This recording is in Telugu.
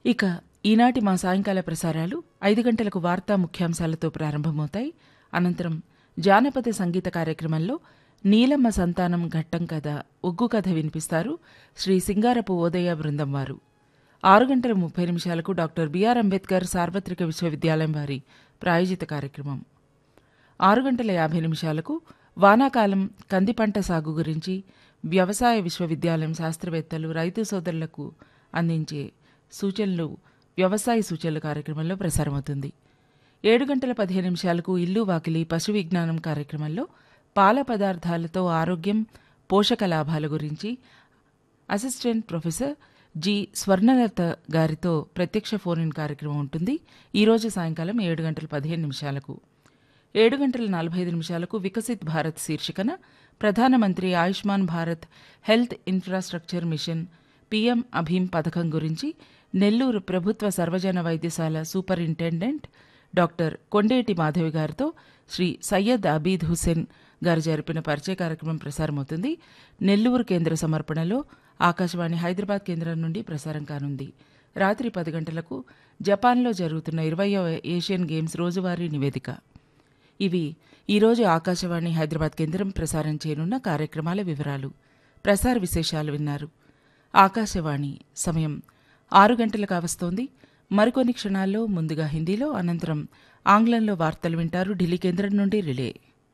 ఇక ఈనాటి మా సాయంకాల ప్రసారాలు ఐదు గంటలకు వార్తా ముఖ్యాంశాలతో ప్రారంభమవుతాయి అనంతరం జానపద సంగీత కార్యక్రమంలో నీలమ్మ సంతానం ఘట్టం కథ ఒగ్గు కథ వినిపిస్తారు శ్రీ సింగారపు ఓదయ బృందం వారు ఆరు గంటల ముప్పై నిమిషాలకు డాక్టర్ బిఆర్ అంబేద్కర్ సార్వత్రిక విశ్వవిద్యాలయం వారి ప్రాయోజిత కార్యక్రమం ఆరు గంటల యాభై నిమిషాలకు వానాకాలం కంది పంట సాగు గురించి వ్యవసాయ విశ్వవిద్యాలయం శాస్త్రవేత్తలు రైతు సోదరులకు అందించే సూచనలు వ్యవసాయ సూచనల కార్యక్రమంలో ప్రసారమవుతుంది ఏడు గంటల పదిహేను నిమిషాలకు ఇల్లు వాకిలి పశు విజ్ఞానం కార్యక్రమంలో పాల పదార్థాలతో ఆరోగ్యం పోషక లాభాల గురించి అసిస్టెంట్ ప్రొఫెసర్ జి స్వర్ణలత గారితో ప్రత్యక్ష ఫోన్ ఇన్ కార్యక్రమం ఉంటుంది ఈరోజు సాయంకాలం ఏడు గంటల పదిహేను నిమిషాలకు ఏడు గంటల నలభై ఐదు నిమిషాలకు వికసిత్ భారత్ శీర్షికన ప్రధానమంత్రి Ayushman Bharat health infrastructure mission PM అభీమ్ పథకం గురించి నెల్లూరు ప్రభుత్వ సర్వజన వైద్యశాల సూపరింటెండెంట్ డాక్టర్ కొండేటి మాధవి గారితో శ్రీ సయ్యద్ అబీద్ హుసేన్ గారు జరిపిన పరిచయ కార్యక్రమం ప్రసారమవుతుంది నెల్లూరు కేంద్ర సమర్పణలో ఆకాశవాణి హైదరాబాద్ కేంద్రం నుండి ప్రసారం కానుంది రాత్రి పది గంటలకు జపాన్లో జరుగుతున్న ఇరవయో ఏషియన్ గేమ్స్ రోజువారీ నివేదిక ఇవి ఈరోజు ఆకాశవాణి హైదరాబాద్ కేంద్రం ప్రసారం చేయనున్న కార్యక్రమాల వివరాలు ప్రసార విశేషాలు విన్నారు ఆకాశవాణి సమయం ఆరు గంటలకు కావస్తోంది మరికొన్ని క్షణాల్లో ముందుగా హిందీలో అనంతరం ఆంగ్లంలో వార్తలు వింటారు ఢిల్లీ కేంద్రం నుండి రిలే